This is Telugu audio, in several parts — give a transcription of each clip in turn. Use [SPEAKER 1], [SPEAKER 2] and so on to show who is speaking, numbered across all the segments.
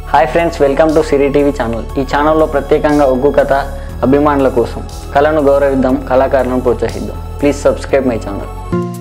[SPEAKER 1] Hi friends welcome to Siri TV channel ఈ ఛానల్లో ప్రత్యేకంగా ఒగ్గు కథ అభిమానుల కోసం కళను గౌరవిద్దాం కళాకారులను ప్రోత్సహిద్దాం ప్లీజ్ సబ్స్క్రైబ్ మై ఛానల్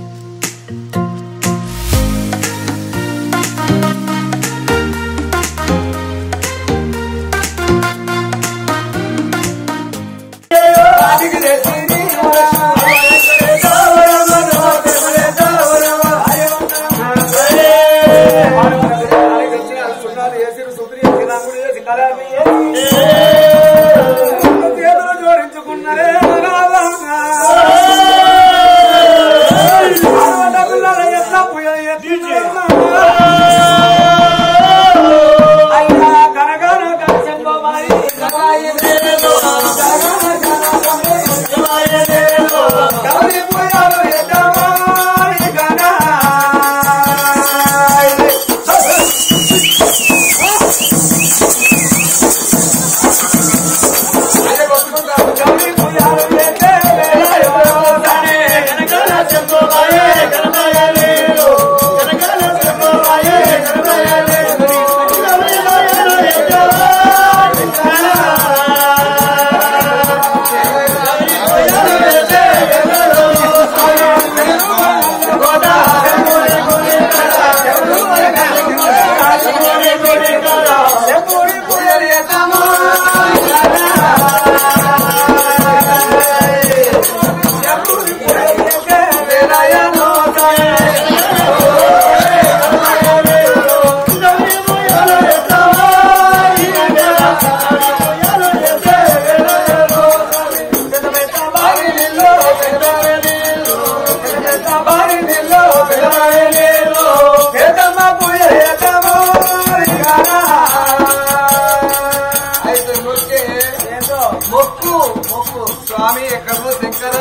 [SPEAKER 2] మొక్కు మొక్కు స్వామి ఎక్కడో శంకర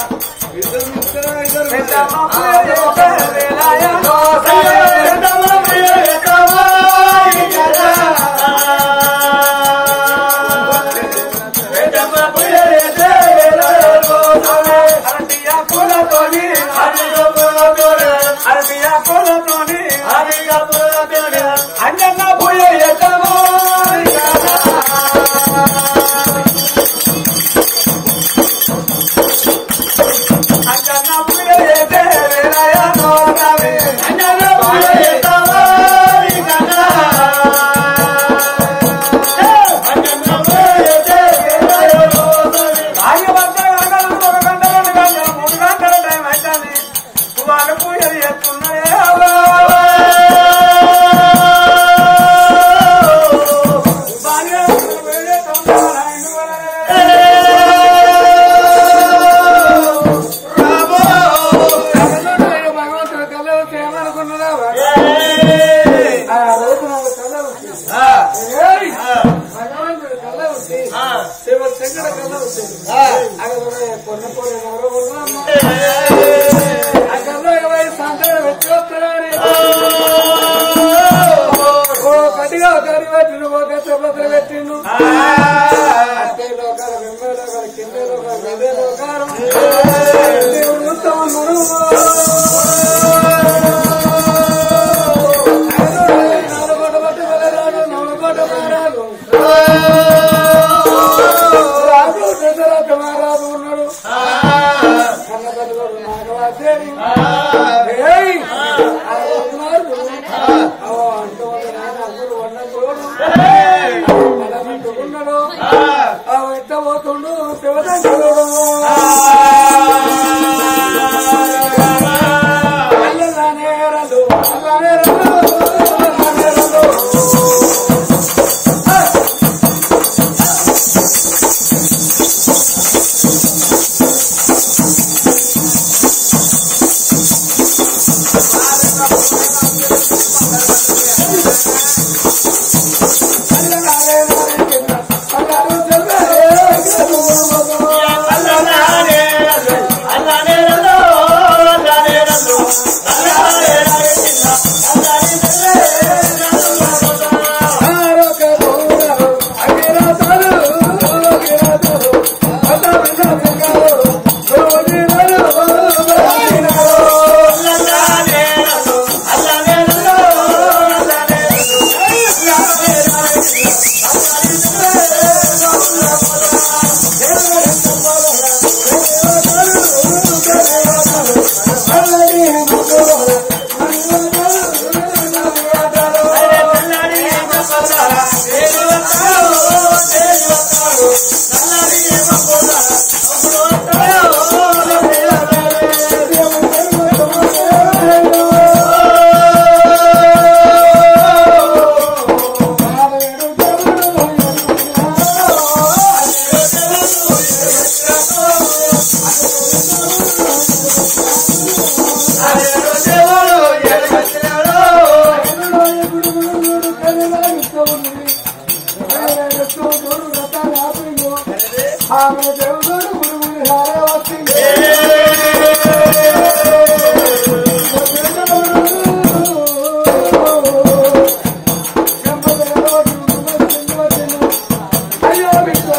[SPEAKER 2] అన్న పోయే భగవంతుడు కళ్ళ వచ్చి ఏమనుకున్నారా ఆ రోజు నాకు కళ్ళ వచ్చింది ఏయ్! భగవంతుడు కళ్ళ వచ్చి శివ శంకర కళ్ళ వచ్చింది అక్కడ కొన్న పోయి ఎవరో ఉన్నారమ్మా. ఆ కళ్ళ ఇరవై సంతకం వచ్చి వస్తున్నారని ఓ కటిగా ఒక అడి పెట్టిండు ఒక చెప్పులు పెట్టిండు అట్టే లోకాలు వెంబై లోకాలు కింద లోకాలు గదే లోకాలు దేవుడు మొత్తం ఉన్నాడు నాలుగోట పట్టి వెళ్ళరాడు నవలకోట మారాడు రాజు దశరథ మహారాజు ఉన్నాడు కన్న తల్లిగోడు నాగవాదేవి ఏయ్! ఆ ఉన్నారు. అవో అంతమంది నాన్న అందరూ వండకూడదు. ఉన్నాడు ఆ ఎట్ట పోతుండు శివదంకుడు అల్లనే రండు అల్లనే రండు అల్లనే రండు అల్లనే రండు అల్లనే రండు ఆమె దేవుడు గురుగురి హారే వచ్చింది అయ్యో బిడ్డో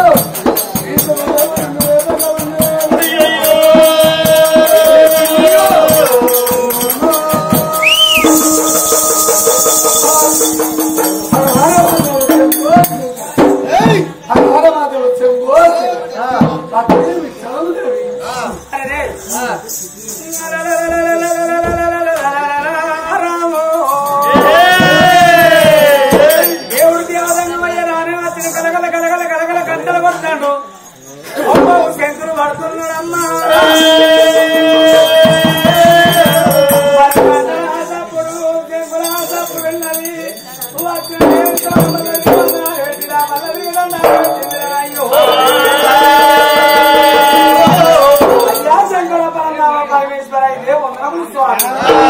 [SPEAKER 2] దేవుడు దేవదంగమయ్య రాని వచ్చిన కలగల కలగల కలగల గంటలు కొట్టాడు అమ్మో శంకరు పడుతున్నాడు అమ్మా అయ్యా శంకర పరనామ పరమేశ్వర ఇదే వందనములు స్వామి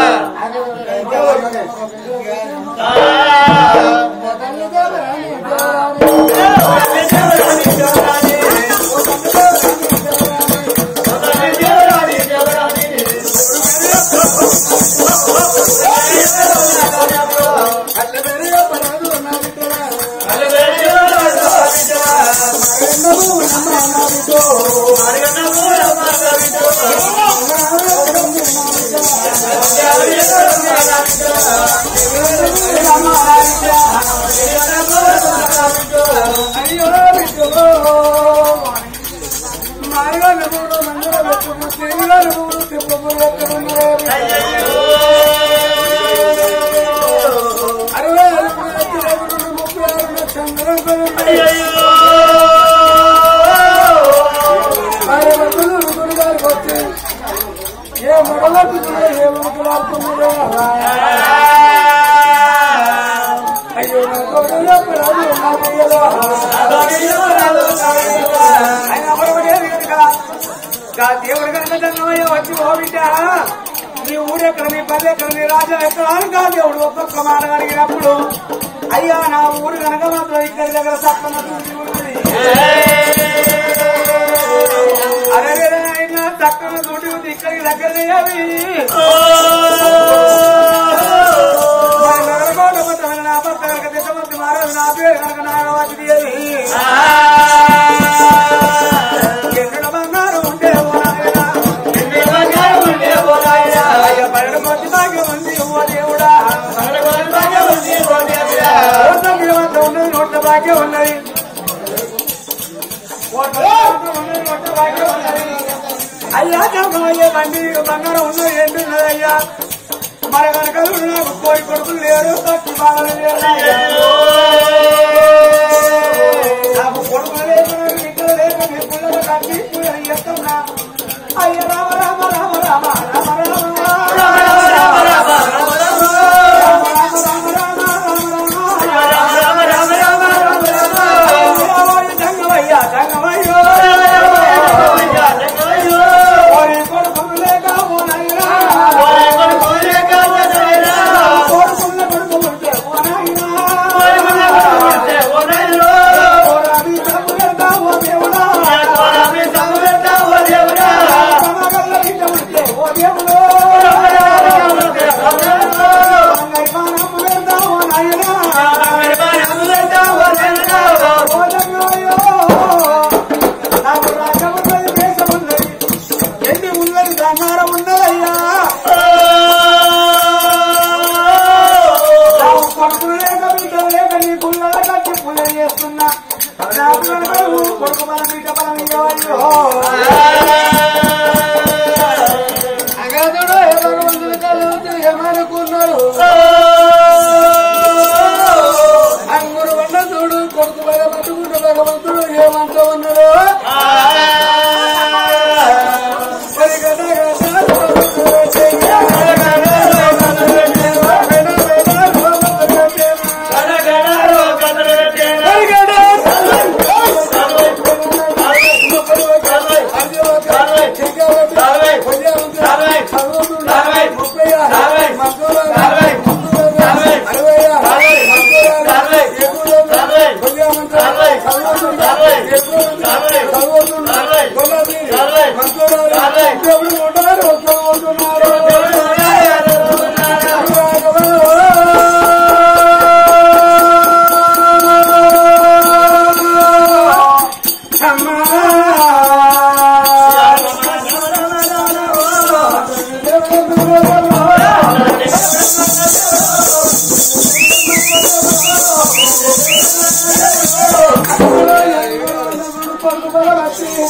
[SPEAKER 2] అయ్యో బిడ్డలో మారిగా నువ్వు మందిర పెట్టుకు తిరుగుగా నువ్వు తిప్పము అరవై అరవై ముప్పై ఆరు చంద్రం ఆయన భక్తులు గుడి గారికి వచ్చి ఏ మొదలవుతుందో ఏ మొదలవుతుందో అయ్యో నా కొడుకు చెప్పరాదు, నా పిల్లలు. ఆయన అమరవడేది కనుక, గా దేవుడి కనుక జన్మయ్య వచ్చి ఓ బిడ్డ నీ ఊరెక్కడ నీ పల్లె ఎక్కడ నీ రాజ్యం ఎక్కడ అని కా దేవుడు ఒక్కొక్క మాట అడిగినప్పుడు అయ్యా నా ఊరు కనుక మాత్రం ఇక్కడి దగ్గర సక్కన చూసి ఉన్నది అరే ఆయన చక్కగా చూటి ఉంది ఇక్కడికి దగ్గరనే అవి మరి నగరకోట మొత్తమైన నా భర్త కనుక దిశమంతి మారదు నా పేరు కనుక నాగవతి దేవి ఎన్నడ బంగారం ఉంటే ఓ నాయనా. అయ్య పన్నెండు మంది భాగ్యం ఉంది ఓ దేవుడా నోట్ల గిరవంత ఉన్నది నోట్ల భాగ్యం ఉన్నది నోట్ల గిరవంత ఉన్నది, నోట్ల భాగ్యం ఉన్నది. అయ్యా చంపమయ్యే బండి బంగారం ఉన్నది ఏంటున్నది అయ్యా మరి కనుక నాకు కోరి కొడుకులు లేరు పచ్చి బాధలు లేరు అయ్యా. నాకు కొడుకులు లేక నాకు బిడ్డలు లేక నీ పుల్లలు కట్టి పుల్లలు ఎత్తున్నా అయ్య రామ రామ రామ రామ రామ రామ జంగమయ్యా జంగమయ్యో కోరి కొడుకులు లేక ఓ నాయనా కోరుకున్న కొడుకు ఉంటే ఓ నాయనా కోరామి తమ్ముడెంతా ఓ దేవుడా సమగల్ల బిడ్డ ఉంటే ఓ దేవుడు అంగై పానముడెంతా ఓ నాయనా ఓ జంగమయ్యో నాకు రాజ్యం ఉన్నది దేశం ఉన్నది ఎన్ని ఉన్నది బంగారం ఉన్నదయ్యా నాకు కొడుకులు లేక బిడ్డలు లేక నీ పుల్లల కట్టి పుల్ల చేస్తున్నా నాకు కనుక నువ్వు కొడుకు బలం బిడ్డ బలం ఇవ్వయ్యో అగాధుడు ఏ భగవంతుడు కలుగుతూ ఏమనుకున్నాడు అంగురు వల్ల చూడు కొడుకు బల పట్టుకుంటూ భగవంతుడు ఏమంటూ ఉన్నాడు పరిగెడ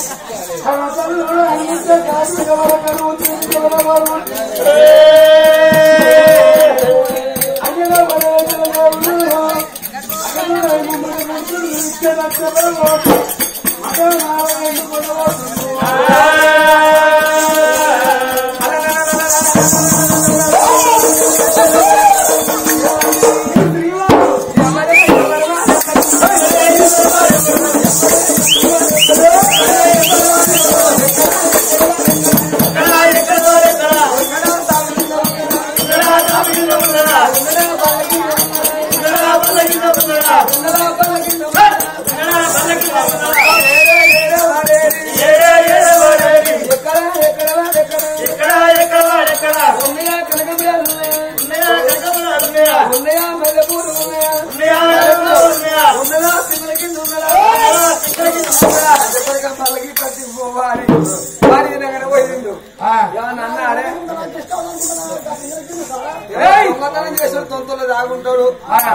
[SPEAKER 2] తొంతలో దాగుంటాడు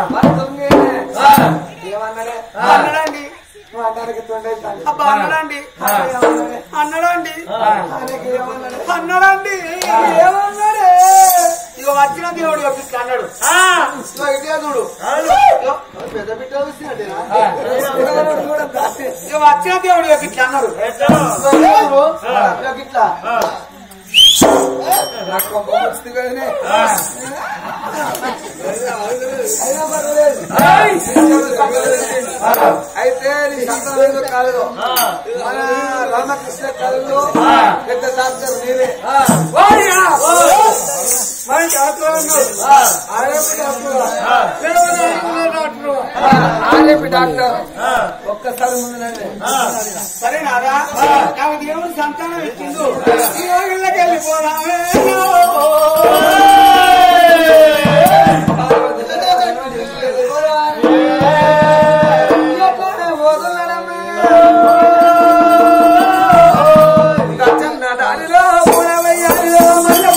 [SPEAKER 2] ఏమన్నాడే అన్నాడండి నువ్వు అన్నానికి తొండైతాను అబ్బా అన్నాడండి అన్నాడండి అన్నాడండి ఏమన్నాడే ఇక వచ్చిన దేవుడు ఇక అన్నాడు ఇగో ఇదే చూడు ఇగో, పెద్ద బిడ్డ వస్తున్నాడేనా? చూడద్దా? ఇక వచ్చిన దేవుడు ఇక ఇట్లా అన్నాడు ఇగో ఇదే చూడు. ఇగో ఇట్లా నాకు కొంప వచ్చింది కదనే అయినా పర్వాలేదు. అయితే నీ సంతానం ఏదో కాలేదు మన రామకృష్ణ కళలో పెద్ద డాక్టర్ నీవే వాడియా? మన డాక్టర్ అన్నాడు. RMP doctor. లేకపోతే డాక్టర్. ఆర్ఎంపీ డాక్టర్ ఒక్కసారి ముందునండి సరేనారా నాకు దేవుడు సంతానం ఇచ్చిండు ఈ రోజుల్లోకి వెళ్ళిపోదామే దానిలో మూడవయ్యారిలో మళ్ళీ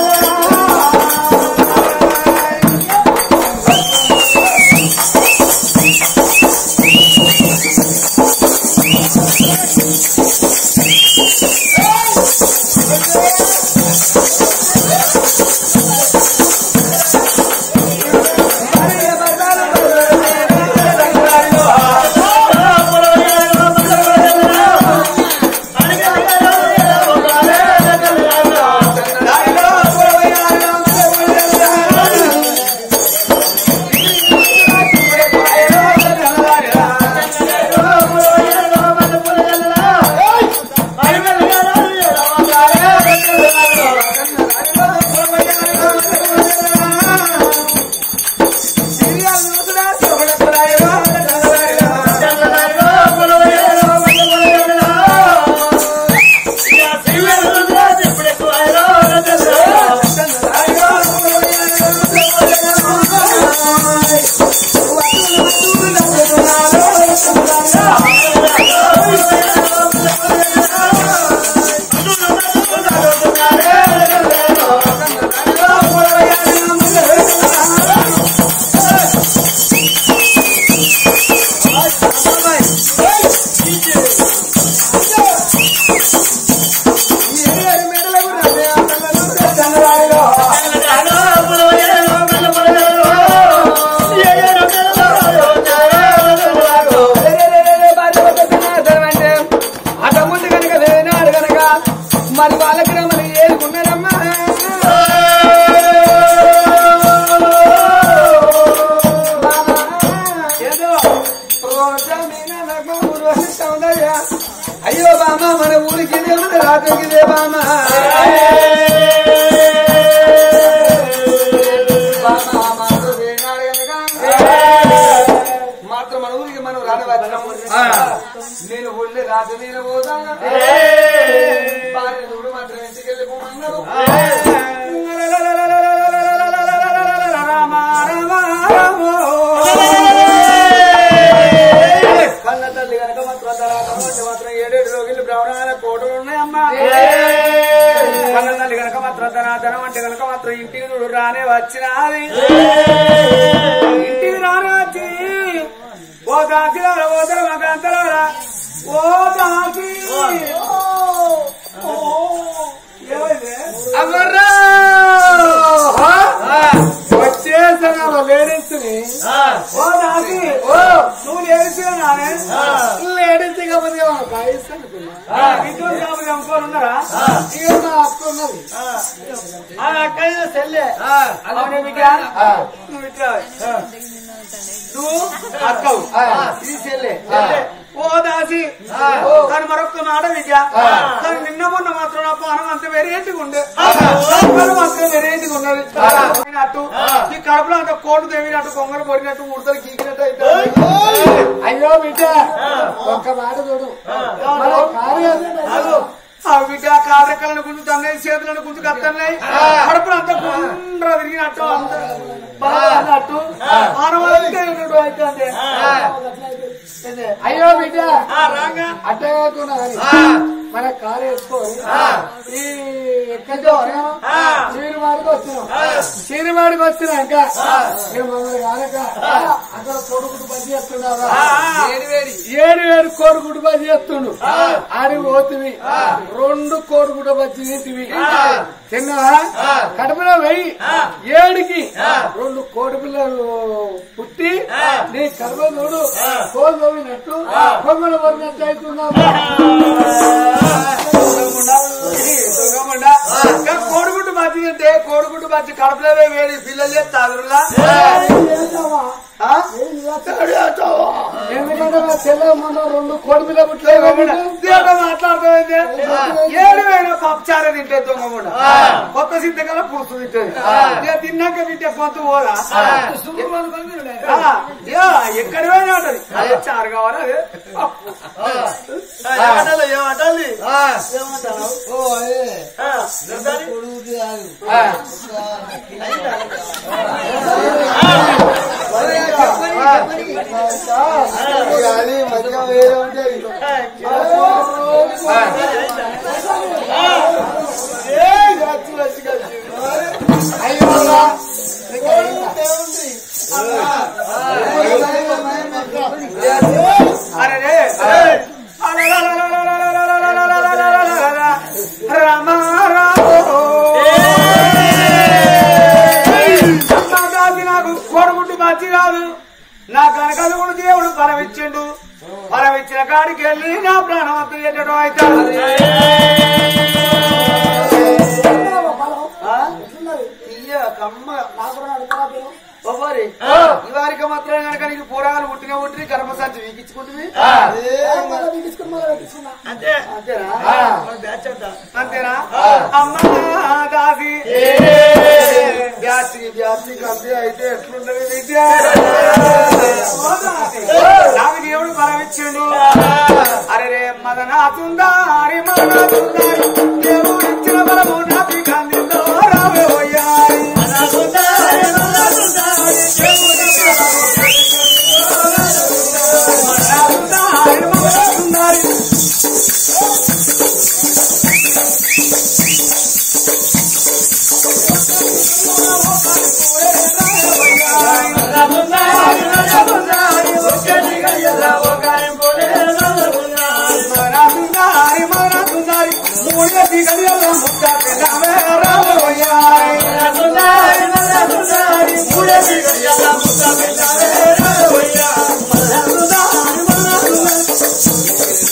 [SPEAKER 2] అటముందు కనుక వేనాడు కనుక మరి వాళ్ళకి మరి ఏరుకున్నారమ్మా ఏదో రోజమీన నాకు ఊర్వశి సౌందర్య అయ్యో బామ మన ఊరికి దేవుడు రాత్రికి ఇదే బామ బామ మాత్రం వేనాడు కనుక మాత్రం మన ఊరికి మనం రానవచ్చు నేను ఊళ్ళే రాత్రి మీద పోతాను భార్య చూడు మాత్రం ఇంటికి వెళ్ళిపోమన్నాడు రామ రామ రామ కన్న తల్లి కనుక మాత్రం తర్వాత మాత్రం ఏడేడు రోజులు బ్రాహ్మణ కోటలు ఉన్నాయమ్మా కన్న తల్లి కనుక మాత్రం ధనాధనం అంటే కనుక మాత్రం ఇంటికి చూడు రానే వచ్చినది ఇంటికి రానే వచ్చి ఓ దాసిలారా ఓ ధర్మ గ్రంథలారా ఓ దాసి ఏమైంది అమర్రా వచ్చేసాను లేడీస్ ని ఓ దాసి ఓ నువ్వు లేడీస్ నానే లేడీస్ కాకపోతే బాయ్స్ అనుకున్నా ఇంట్లో కాకపోతే అనుకోని ఉన్నారా ఇక నా అక్క ఉన్నది ఆ అక్క సెల్లే అవునే బిడ్డ నువ్వు ఇట్లా నువ్వు అక్కవు ఇది చెల్లె ఓ దాసి కానీ మరొక మాట విద్య కానీ నిన్న మొన్న మాత్రం నా పానం అంత వెరైటీగా ఉండే పానం అంత వెరైటీగా ఉన్నది అటు ఈ కడుపులో అంత కోటు దేవినట్టు కొంగలు పొడినట్టు ముడతలు గీకినట్టు అయితే అయ్యో బిడ్డ ఒక్క మాట చూడు మన కార్యాలు ఆ బిడ్డ కాదరెక్కలను గుంజుతున్నాయి చేతులను గుంజు కత్తన్నాయి కడుపులు అంతా గుండ్ర తిరిగినట్టు అంత బాగా అన్నట్టు ఆనవాళ్ళకే ఉన్నట్టు అయితే అంతే. అయ్యో బిడ్డ అట్టే కాకుండా మన కారు వేసుకోవాలి ఈ ఎక్కడికి వచ్చినాం చీరివాడికి వచ్చినాం చీరివాడికి వచ్చినాక ఇక మమ్మల్ని కానక అక్కడ కొడుకుడు పని చేస్తున్నావా ఏడు ఏడు కోడిగుడ్డు బజ్జి చేస్తుండు ఆడి పోతివి రెండు కోడిగుడ్డ బజ్జి తింటివి తిన్నావా కడుపులో వెయ్యి ఏడికి రెండు కోడి పిల్లలు పుట్టి నీ కడుపు చూడు కోలు తోమినట్టు కొమ్మలు పడినట్టు అవుతున్నావా కోడిగుడ్డు బజ్జి అంటే కోడిగుడ్డు బజ్జి కడుపులో వేడి పిల్లలు చేస్తారులా ఎందుకంటే మా చెల్లె మొన్న రెండు కోడి పిల్ల పుట్టలేదు మాట్లాడుతుంది ఏడు వేల పప్పుచార తింటే దొంగ కొత్త సింతకల్లా పుడుతు తింటది ఇక తిన్నాక తింటే కొంత పోదా ఆ, యా, ఎక్కడ పోయినా ఉంటది అదే చారు కావాలి అదే అరే రే రామ నాకు కొడుకుంటూ మంచి కాదు నా కనకలు కూడా దేవుడు పరమిచ్చిండు పరమిచ్చిన కాడికి వెళ్ళి నా ప్రాణవంతం ఎట్టడం అవుతాడు ఇయ్య కమ్మ ఒవ్వరి ఇవారికి మాత్రం కనుక నీకు పూరాలు పుట్టిన పుట్టి గర్భసంచి వీకించుకుంటుంది అంతే అంతేనా అంతేనా అమ్మ దాసి బ్యాసి బ్యాసి కంది అయితే ఎట్లుంటది విద్య నాకు దేవుడు పరమిచ్చిండు అరే రే మదనాతుందారి మదనాతుందారి దేవుడు ఇచ్చిన బలము నాకు కందిలో రావే పోయాయి మదనాతుందారి మదనాతుందారి మదనాతుందారి మదనాతుందారి మూడే దిగలియల ముద్ద పిల్లవే రావే పోయాయి మదనాతుందారి మదనాతుందారి మూడే దిగలియల ముద్ద పిల్లవే రావే పోయాయి మదనాతుందారి మదనాతుందారి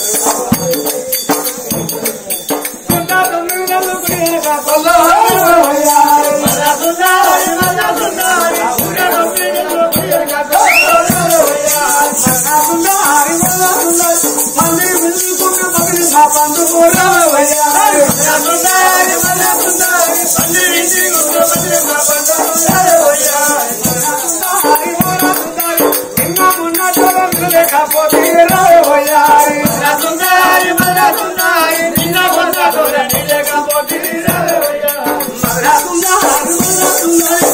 [SPEAKER 2] లేకపోతే రాబోయారి సుందరి మల్ల సుందరి నిన్న కొంత చూడండి లేకపోతే మల్ల సుందరి మల్ల సుందరి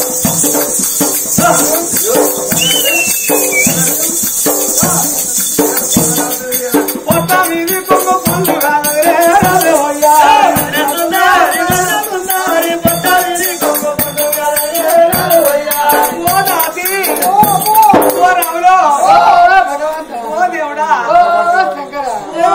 [SPEAKER 2] పొట్ట మీది కొంగు పండు కాదరే రాబోయారి సుందరి మల్ల సుందరి పొట్ట మీది కొంగు పండు కాదరే రాబోయారి ఓ దాసి ఓ రాములో ఓ దేవుడా ఓ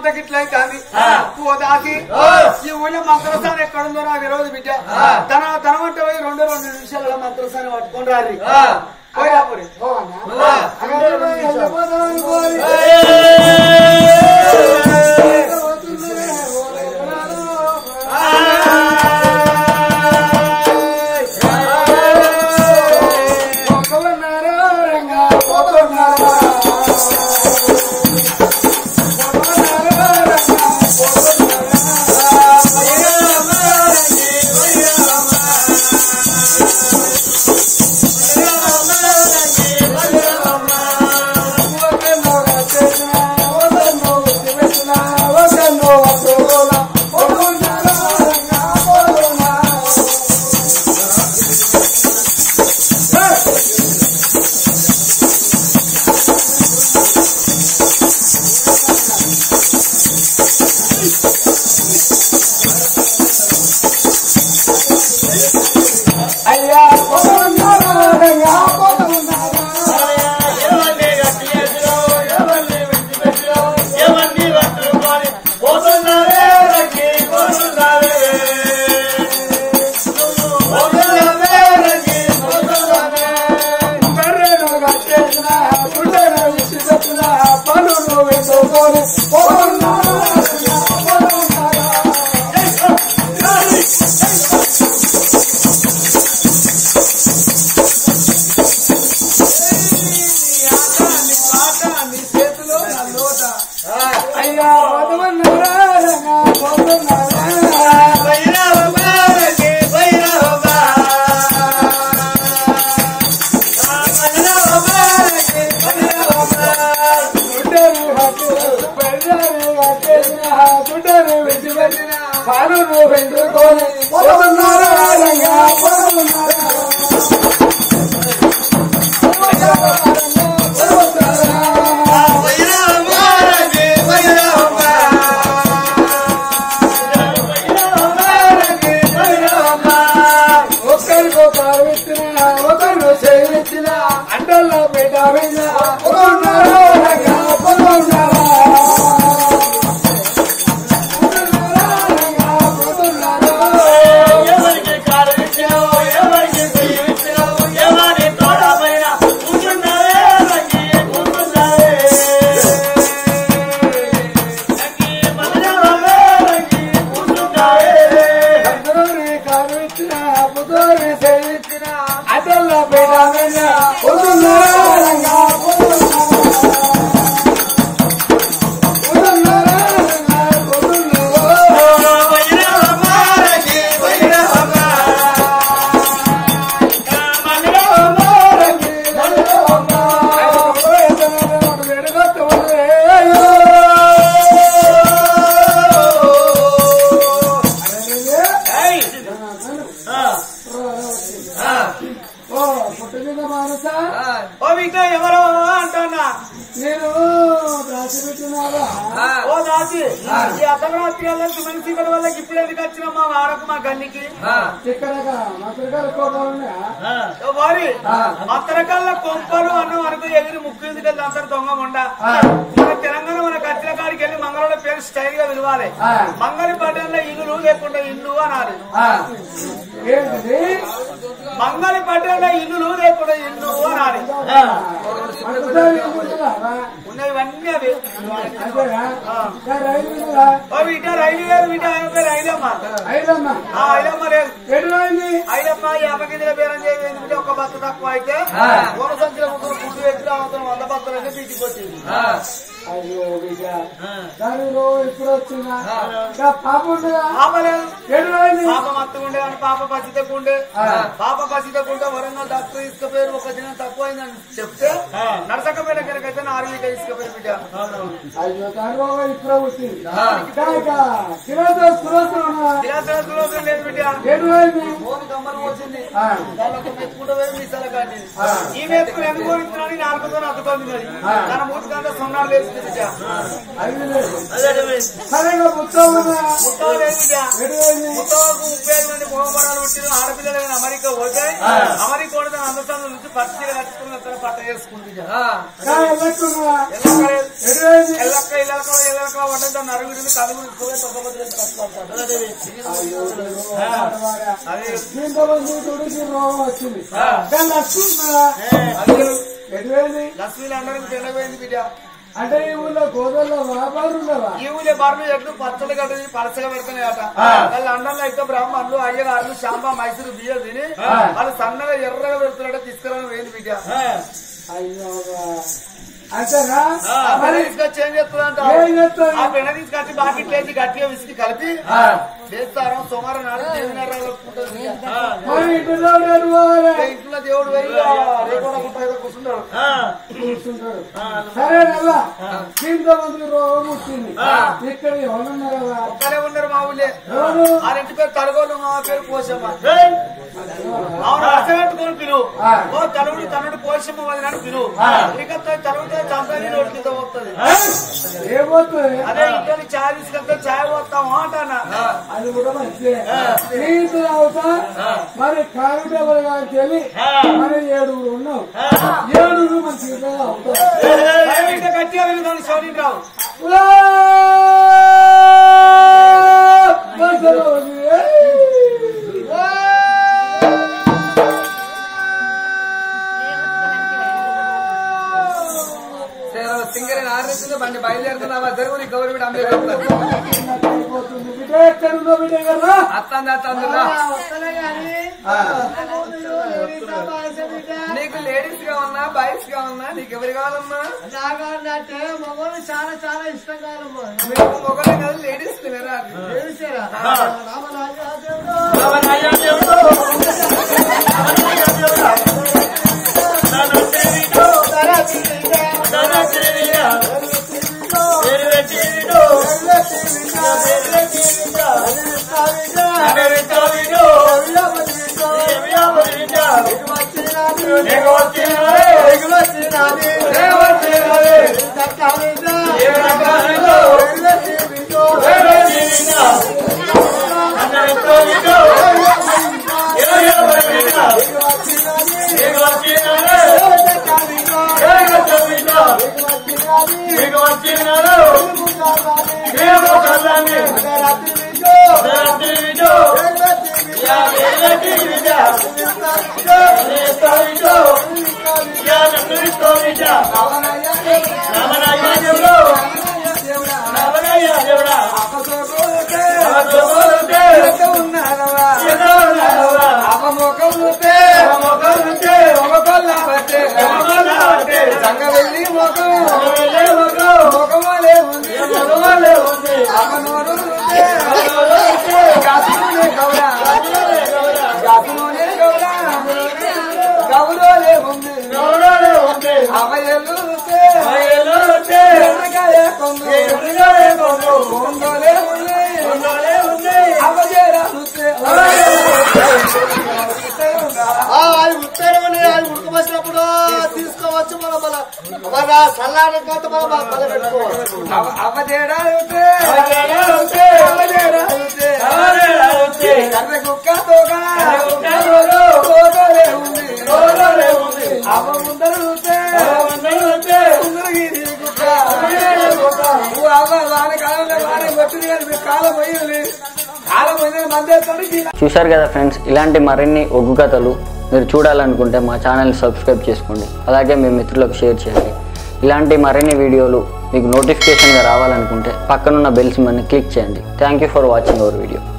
[SPEAKER 2] ఇట్లకి ఇట్లా అవుతుంది ఓ దాసి ఈ ఊళ్ళో మంత్రస్థానం ఎక్కడుందో నాకు తెలియదు బిడ్డ తన తన వంట పోయి రెండు రెండు నిమిషాలలో మంత్రస్థానం పట్టుకొని రాలి పోయా పోయి అయ్యా అయ్యా పాలు పెంచుకొని పోతున్నారు ఒకరికొకరు ఇచ్చిన ఒకరు చేయించిన అంటల్లో పెట్ట ఒకరున్నారా ఒకరున్నారా అదల్లో పెట్ట ఒకరున్నారా
[SPEAKER 3] ఎవరో అంటున్నా
[SPEAKER 2] నేను రాసి పెట్టినారా
[SPEAKER 3] ఓ దాసి ఈ అర్ధరాత్రి వాళ్ళకి మనిషి ఇక్కడ వాళ్ళకి ఇప్పుడు ఎందుకు వచ్చిన మా వాడకు మా గల్లికి
[SPEAKER 2] ఇక్కడ మసరకాల కోపం ఉన్నాయా
[SPEAKER 3] ఓ వారి అత్తరకల్ల కొంపలు అన్నం అనుకు ఎగిరి ముక్కు ఎందుకు అందరు దొంగ మొండ మన తెలంగాణ మన కచ్చిన కాడికి వెళ్ళి మంగళ పేరు స్టైల్ గా పిలవాలి
[SPEAKER 2] ఆ.
[SPEAKER 3] మంగళి పట్టణంలో ఇల్లు లేకుండా ఇల్లు అనాలి
[SPEAKER 2] ఏంటిది
[SPEAKER 3] మంగళి పట్టణంలో ఇల్లు లేకుండా ఇల్లు అనాలి
[SPEAKER 2] మసరకాలు ఎందుకున్నారా?
[SPEAKER 3] ఉన్నవన్నీ అవి
[SPEAKER 2] అంతేనా ఇంకా రైలు ఉందా?
[SPEAKER 3] ఓ వీట రైలు వేరు వీట ఆయన పేరు ఐలమ్మ
[SPEAKER 2] ఐదమ్మా
[SPEAKER 3] ఆ ఐలమ్మ లేదు
[SPEAKER 2] ఎటు పోయింది
[SPEAKER 3] ఐలమ్మ యాభై గింజల పేరం చేసి ఎందుకంటే ఒక బస్సు తక్కువ అయితే మూల సంఖ్యలో ముగ్గురు ఫుడ్ పెట్టి అవతల వంద బస్సులు అయితే బీటికి వచ్చింది
[SPEAKER 2] అయ్యో బిడ్డ దానిలో ఇప్పుడు వచ్చిందా ఇంకా పాప ఉంటుందా
[SPEAKER 3] పాప లేదు
[SPEAKER 2] ఎటు పోయింది
[SPEAKER 3] పాప మత్తుకుండే అని పాప పసితకుండే పాప పసితకుంటే వరంగల్ డాక్టర్ ఇసుకపోయారు ఒక దినం తక్కువ అయిందని చెప్తే నరసకపోయిన కనుకైతే నాలుగు లీటర్ ఇసుకపోయారు బిడ్డ
[SPEAKER 2] అయ్యో దానిలో ఇప్పుడు వచ్చింది ఇంకా ఇక కిలోతో సురక్షణ ఉన్నదా
[SPEAKER 3] దినాసన దూరం లేదు బిడ్డ
[SPEAKER 2] ఎటు పోయింది
[SPEAKER 3] ఫోన్ కమ్మలు వచ్చింది
[SPEAKER 2] ఆ,
[SPEAKER 3] దాంట్లో మెత్తుకుంటే పోయి మీసాల కాండి ఈ మెత్తుకుని ఎందుకు ఇస్తున్నాడు నాలుగుతో అద్దుకుంది మరి తన మూతికంతా సున్నాలు వేసింది బిడ్డ
[SPEAKER 2] అది లేదు
[SPEAKER 3] అదే
[SPEAKER 2] సరేగా పుస్తకం ఉన్నదా
[SPEAKER 3] ముట్టవ లేదు బిడ్డ
[SPEAKER 2] ఎటు పోయింది
[SPEAKER 3] ముట్టవకు ముప్పై ఐదు మంది కోమరాలు పుట్టిన ఆడపిల్లలు అమెరికా పోతే అమెరికా కూడా తన అందస్థానం నుంచి పట్టు చీర కట్టుకుని అతను పట్ట వేసుకుంది ఇక.
[SPEAKER 2] కానీ ఎల్లక్కున్నా
[SPEAKER 3] ఎల్లక్క
[SPEAKER 2] ఎటువంటి
[SPEAKER 3] ఎల్లక్క ఇల్లక్క ఎల్లక్క పడ్డ నరుగుడిని కలుగుని పోయి తొక్కబడి కట్టుకుంటాడు అదే
[SPEAKER 2] దీంతో మంది తుడిసి రోగం వచ్చింది కానీ లక్కున్నా
[SPEAKER 3] అదే
[SPEAKER 2] ఎటువంటి
[SPEAKER 3] లక్ష్మీలు అందరికి తినబోయింది బిడ్డ
[SPEAKER 2] అంటే ఈ ఊళ్ళో గోదావరిలో వ్యాపారం ఉన్నవా
[SPEAKER 3] ఈ ఊళ్ళో బర్రెలు ఎట్లు పచ్చలు కట్టి పలసగా పెడుతున్నాయట వాళ్ళు అన్నంలో అయితే బ్రాహ్మణులు అయ్యగారులు శాంబా మైసూరు బియ్యం తిని వాళ్ళు సన్నగా ఎర్రగా పెడుతున్నాడో తీసుకురావడం ఏంది బిడ్డ
[SPEAKER 2] అయ్యో అంతేనా
[SPEAKER 3] ఆ పెన తీసుకొచ్చి ఏం చేస్తుందంట
[SPEAKER 2] ఏం చేస్తుంది?
[SPEAKER 3] ఆ పెన తీసుకొచ్చి బాకెట్ వేసి గట్టిగా విసికి కలిపి చేస్తారు సోమవారం నాడు దేవుని నరాలు కొట్టుకుంటుంది బిడ్డ.
[SPEAKER 2] మరి ఇంటిలో నేను పోవాలి
[SPEAKER 3] ఇంకా ఇంట్లో దేవుడు వెళ్ళి రేపు గుంట కూర్చుంటాడు
[SPEAKER 2] కూర్చుంటాడు సరే నవ్వా దీంతో మంది రోగం వచ్చింది ఇక్కడ ఎవరున్నారా
[SPEAKER 3] ఒక్కరే ఉన్నారు మా ఊళ్ళే
[SPEAKER 2] ఎవరు
[SPEAKER 3] ఆ ఇంటి పేరు తరగోలు మా పేరు పోసమ్మ అవును అర్థపెట్టుకుని పిలువు ఓ తలువుడు తనుడు పోషమ్మ వదిలినాడు పిలువు ఇక తలువుడు చంపని రోడ్డు కింద పోతుంది
[SPEAKER 2] ఏమవుతుంది
[SPEAKER 3] అదే ఇంట్లో చాయ్ తీసుకెళ్తే చాయ్ పోతాము అంటానా
[SPEAKER 2] అది కూడా మంచిదే నీకు అవుతా మరి కారు డబ్బులు గారికి వెళ్ళి మరి ఏడుగురు ఉన్నావు ఏడుగురు మంచిగా అవుతావు
[SPEAKER 3] ఇంకా గట్టిగా వెళ్తాను సోని రావు
[SPEAKER 2] ఉలా! బసలో ఉంది.
[SPEAKER 3] సింగర్ ఆరేసింది బండి బయలుదేరుతున్నావా జరుగుని గౌరవుడు అమ్మే
[SPEAKER 2] అయిపోతుంది. బిడ్డ ఎక్కడుందో బిడ్డ కదా
[SPEAKER 3] అత్తంది అత్తందిరా నీకు లేడీస్ గా ఉన్నా బాయ్స్ గా ఉన్నా నీకు ఎవరు కావాలమ్మా
[SPEAKER 4] నాకంటే మగవాళ్ళు చాలా చాలా ఇష్టం కాదమ్మా
[SPEAKER 3] మీకు మొగలే కదా లేడీస్ వేరా
[SPEAKER 4] తెలిసారా రామరాజా దేవుడు అది ఉత్తరమని అది ఉడకబోసినప్పుడు తీసుకోవచ్చు మనం మన మన సల్లాని కొంత మనం మన పెట్టుకోవచ్చు
[SPEAKER 1] చూశారు కదా ఫ్రెండ్స్ ఇలాంటి మరిన్ని ఒగ్గు కథలు మీరు చూడాలనుకుంటే మా ఛానల్ని సబ్స్క్రైబ్ చేసుకోండి అలాగే మీ మిత్రులకు షేర్ చేయండి ఇలాంటి మరిన్ని వీడియోలు మీకు నోటిఫికేషన్గా రావాలనుకుంటే పక్కనున్న బెల్స్ మని క్లిక్ చేయండి thank you for watching our video